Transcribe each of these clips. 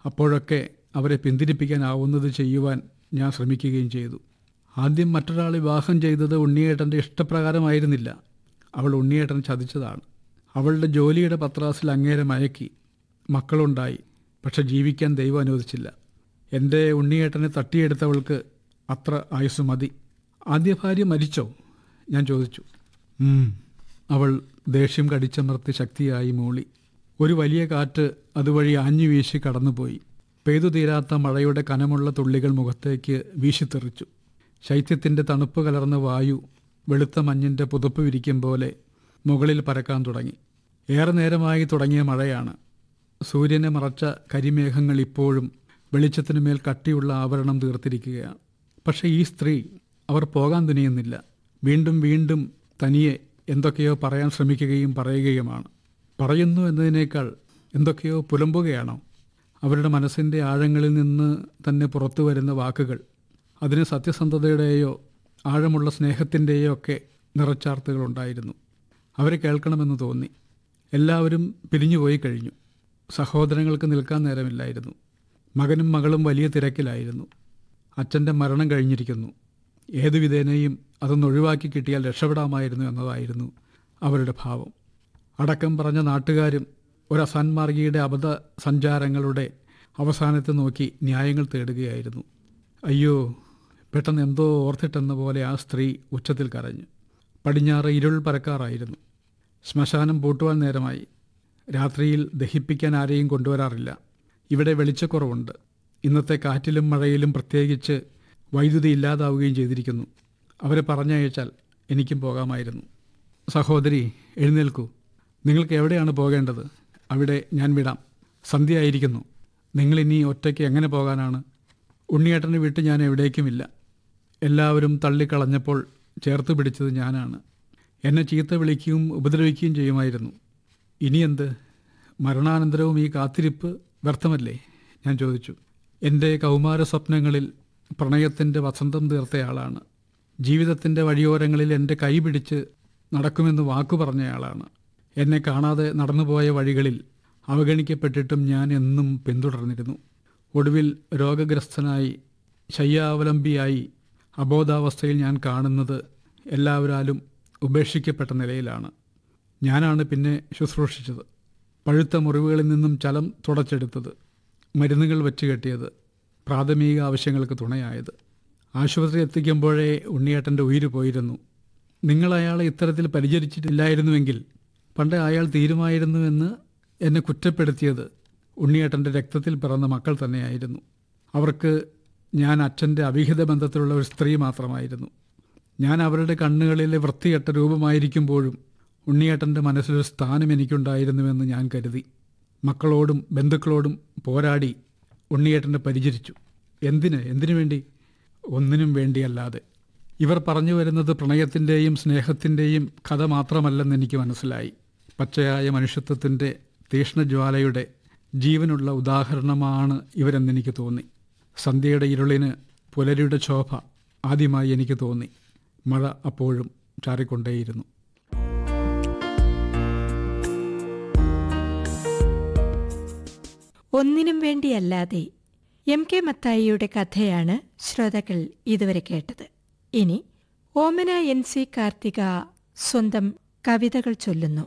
അപ്പോഴൊക്കെ അവരെ പിന്തിരിപ്പിക്കാനാവുന്നത് ചെയ്യുവാൻ ഞാൻ ശ്രമിക്കുകയും ചെയ്തു ആദ്യം മറ്റൊരാൾ വിവാഹം ചെയ്തത് ഉണ്ണിയേട്ടൻ്റെ ഇഷ്ടപ്രകാരമായിരുന്നില്ല അവൾ ഉണ്ണിയേട്ടൻ ചതിച്ചതാണ് അവളുടെ ജോലിയുടെ പത്രാസിൽ അങ്ങേരെ മയക്കി മക്കളുണ്ടായി പക്ഷെ ജീവിക്കാൻ ദൈവം അനുവദിച്ചില്ല എൻ്റെ ഉണ്ണിയേട്ടനെ തട്ടിയെടുത്തവൾക്ക് അത്ര ആയുസ് മതി ആദ്യ ഭാര്യ മരിച്ചോ ഞാൻ ചോദിച്ചു "ഉം." അവൾ ദേഷ്യം കടിച്ചമർത്തി ശക്തിയായി മൂളി ഒരു വലിയ കാറ്റ് അതുവഴി ആഞ്ഞു വീശി കടന്നുപോയി പെയ്തു തീരാത്ത മഴയുടെ കനമുള്ള തുള്ളികൾ മുഖത്തേക്ക് വീശിത്തെറിച്ചു ശൈത്യത്തിൻ്റെ തണുപ്പ് കലർന്ന വായു വെളുത്ത മഞ്ഞിൻ്റെ പുതപ്പ് വിരിക്കും പോലെ മുകളിൽ പരക്കാൻ തുടങ്ങി ഏറെ നേരമായി തുടങ്ങിയ മഴയാണ് സൂര്യനെ മറച്ച കരിമേഘങ്ങൾ ഇപ്പോഴും വെളിച്ചത്തിനു മേൽ കട്ടിയുള്ള ആവരണം തീർത്തിരിക്കുകയാണ് പക്ഷേ ഈ സ്ത്രീ അവർ പോകാൻ തുനിയുന്നില്ല വീണ്ടും വീണ്ടും തനിയെ എന്തൊക്കെയോ പറയാൻ ശ്രമിക്കുകയും പറയുകയുമാണ് പറയുന്നു എന്നതിനേക്കാൾ എന്തൊക്കെയോ പുലമ്പുകയാണോ അവരുടെ മനസ്സിൻ്റെ ആഴങ്ങളിൽ നിന്ന് തന്നെ പുറത്തു വരുന്ന വാക്കുകൾ അതിന് സത്യസന്ധതയുടെയോ ആഴമുള്ള സ്നേഹത്തിൻ്റെയോ ഒക്കെ നിറച്ചാർത്തുകളുണ്ടായിരുന്നു അവരെ കേൾക്കണമെന്ന് തോന്നി എല്ലാവരും പിരിഞ്ഞുപോയി കഴിഞ്ഞു സഹോദരങ്ങൾക്ക് നിൽക്കാൻ നേരമില്ലായിരുന്നു മകനും മകളും വലിയ തിരക്കിലായിരുന്നു അച്ഛൻ്റെ മരണം കഴിഞ്ഞിരിക്കുന്നു ഏതു വിധേനയും അതൊന്ന് ഒഴിവാക്കി കിട്ടിയാൽ രക്ഷപ്പെടാമായിരുന്നു എന്നതായിരുന്നു അവരുടെ ഭാവം അടക്കം പറഞ്ഞ നാട്ടുകാരും ഒരു അസാൻമാർഗിയുടെ അബദ്ധ സഞ്ചാരങ്ങളുടെ അവസാനത്ത് നോക്കി ന്യായങ്ങൾ തേടുകയായിരുന്നു അയ്യോ പെട്ടെന്ന് എന്തോ ഓർത്തിട്ടെന്ന പോലെ ആ സ്ത്രീ ഉച്ചത്തിൽ കരഞ്ഞു പടിഞ്ഞാറ് ഇരുൾ പരക്കാറായിരുന്നു ശ്മശാനം പൂട്ടുവാൻ നേരമായി രാത്രിയിൽ ദഹിപ്പിക്കാൻ ആരെയും കൊണ്ടുവരാറില്ല ഇവിടെ വെളിച്ചക്കുറവുണ്ട് ഇന്നത്തെ കാറ്റിലും മഴയിലും പ്രത്യേകിച്ച് വൈദ്യുതി ഇല്ലാതാവുകയും ചെയ്തിരിക്കുന്നു അവരെ പറഞ്ഞയച്ചാൽ എനിക്കും പോകാമായിരുന്നു സഹോദരി എഴുന്നേൽക്കൂ നിങ്ങൾക്ക് എവിടെയാണ് പോകേണ്ടത് അവിടെ ഞാൻ വിടാം സന്ധ്യയായിരിക്കുന്നു നിങ്ങളിനി ഒറ്റയ്ക്ക് എങ്ങനെ പോകാനാണ് ഉണ്ണിയേട്ടനെ വിട്ട് ഞാൻ എവിടേക്കുമില്ല എല്ലാവരും തള്ളിക്കളഞ്ഞപ്പോൾ ചേർത്ത് പിടിച്ചത് ഞാനാണ് എന്നെ ചീത്ത വിളിക്കുകയും ഉപദ്രവിക്കുകയും ചെയ്യുമായിരുന്നു ഇനിയെന്ത് മരണാനന്തരവും ഈ കാത്തിരിപ്പ് വ്യർത്ഥമല്ലേ ഞാൻ ചോദിച്ചു എൻ്റെ കൗമാര സ്വപ്നങ്ങളിൽ പ്രണയത്തിൻ്റെ വസന്തം തീർത്തയാളാണ് ജീവിതത്തിൻ്റെ വഴിയോരങ്ങളിൽ എൻ്റെ കൈ പിടിച്ച് നടക്കുമെന്ന് വാക്കു പറഞ്ഞയാളാണ് എന്നെ കാണാതെ നടന്നുപോയ വഴികളിൽ അവഗണിക്കപ്പെട്ടിട്ടും ഞാൻ എന്നും പിന്തുടർന്നിരുന്നു ഒടുവിൽ രോഗഗ്രസ്തനായി ശയ്യാവലംബിയായി അബോധാവസ്ഥയിൽ ഞാൻ കാണുന്നത് എല്ലാവരാലും ഉപേക്ഷിക്കപ്പെട്ട നിലയിലാണ് ഞാനാണ് പിന്നെ ശുശ്രൂഷിച്ചത് പഴുത്ത മുറിവുകളിൽ നിന്നും ചലം തുടച്ചെടുത്തത് മരുന്നുകൾ വെച്ച് കെട്ടിയത് പ്രാഥമിക ആവശ്യങ്ങൾക്ക് തുണയായത് ആശുപത്രി എത്തിക്കുമ്പോഴേ ഉണ്ണിയേട്ടൻ്റെ ഉയിര് പോയിരുന്നു നിങ്ങൾ അയാളെ ഇത്തരത്തിൽ പരിചരിച്ചിട്ടില്ലായിരുന്നുവെങ്കിൽ പണ്ട് അയാൾ തീരുമായിരുന്നുവെന്ന് എന്നെ കുറ്റപ്പെടുത്തിയത് ഉണ്ണിയേട്ടൻ്റെ രക്തത്തിൽ പിറന്ന മക്കൾ തന്നെയായിരുന്നു അവർക്ക് ഞാൻ അച്ഛൻ്റെ അവിഹിത ബന്ധത്തിലുള്ള ഒരു സ്ത്രീ മാത്രമായിരുന്നു ഞാൻ അവരുടെ കണ്ണുകളിലെ വൃത്തികെട്ട രൂപമായിരിക്കുമ്പോഴും ഉണ്ണിയേട്ടൻ്റെ മനസ്സിലൊരു സ്ഥാനം എനിക്കുണ്ടായിരുന്നുവെന്ന് ഞാൻ കരുതി മക്കളോടും ബന്ധുക്കളോടും പോരാടി ഉണ്ണിയേട്ടനെ പരിചരിച്ചു എന്തിന് എന്തിനു വേണ്ടി ഒന്നിനും വേണ്ടിയല്ലാതെ ഇവർ പറഞ്ഞു വരുന്നത് പ്രണയത്തിൻ്റെയും സ്നേഹത്തിൻ്റെയും കഥ മാത്രമല്ലെന്ന് എനിക്ക് മനസ്സിലായി പച്ചയായ മനുഷ്യത്വത്തിൻ്റെ തീഷ്ണജ്വാലയുടെ ജീവനുള്ള ഉദാഹരണമാണ് ഇവരെന്നെനിക്ക് തോന്നി സന്ധ്യയുടെ ഇരുളിന് പുലരിയുടെ ശോഭ ആദ്യമായി എനിക്ക് തോന്നി മഴ അപ്പോഴും ചാറിക്കൊണ്ടേയിരുന്നു ഒന്നിനും വേണ്ടിയല്ലാതെ എം കെ മത്തായിയുടെ കഥയാണ് ശ്രോതാക്കൾ ഇതുവരെ കേട്ടത് ഇനി ഓമന എൻ സി കാർത്തിക സ്വന്തം കവിതകൾ ചൊല്ലുന്നു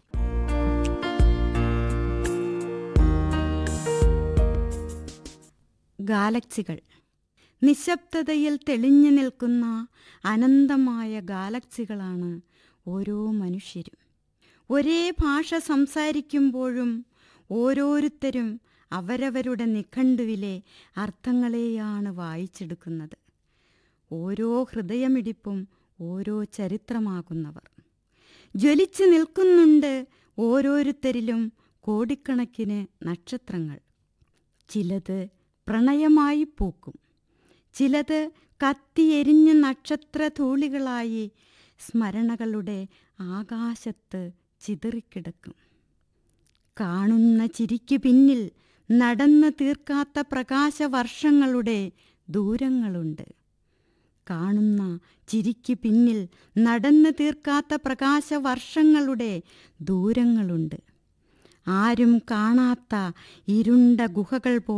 ഗാലക്സികൾ നിശബ്ദതയിൽ തെളിഞ്ഞു നിൽക്കുന്ന അനന്തമായ ഗാലക്സികളാണ് ഓരോ മനുഷ്യരും ഒരേ ഭാഷ സംസാരിക്കുമ്പോഴും ഓരോരുത്തരും അവരവരുടെ നിഘണ്ടുവിലെ അർത്ഥങ്ങളെയാണ് വായിച്ചെടുക്കുന്നത് ഓരോ ഹൃദയമിടിപ്പും ഓരോ ചരിത്രമാകുന്നവർ ജ്വലിച്ചു നിൽക്കുന്നുണ്ട് ഓരോരുത്തരിലും കോടിക്കണക്കിന് നക്ഷത്രങ്ങൾ ചിലത് പ്രണയമായി പൂക്കും ചിലത് കത്തിയെരിഞ്ഞ നക്ഷത്രധൂളികളായി സ്മരണകളുടെ ആകാശത്ത് ചിതറിക്കിടക്കും കാണുന്ന ചിരിക്കു പിന്നിൽ നടന്നു തീർക്കാത്ത പ്രകാശവർഷങ്ങളുടെ ദൂരങ്ങളുണ്ട് കാണുന്ന ചിരിക്കു പിന്നിൽ നടന്നു തീർക്കാത്ത പ്രകാശവർഷങ്ങളുടെ ദൂരങ്ങളുണ്ട് ആരും കാണാത്ത ഇരുണ്ട ഗുഹകൾ പോ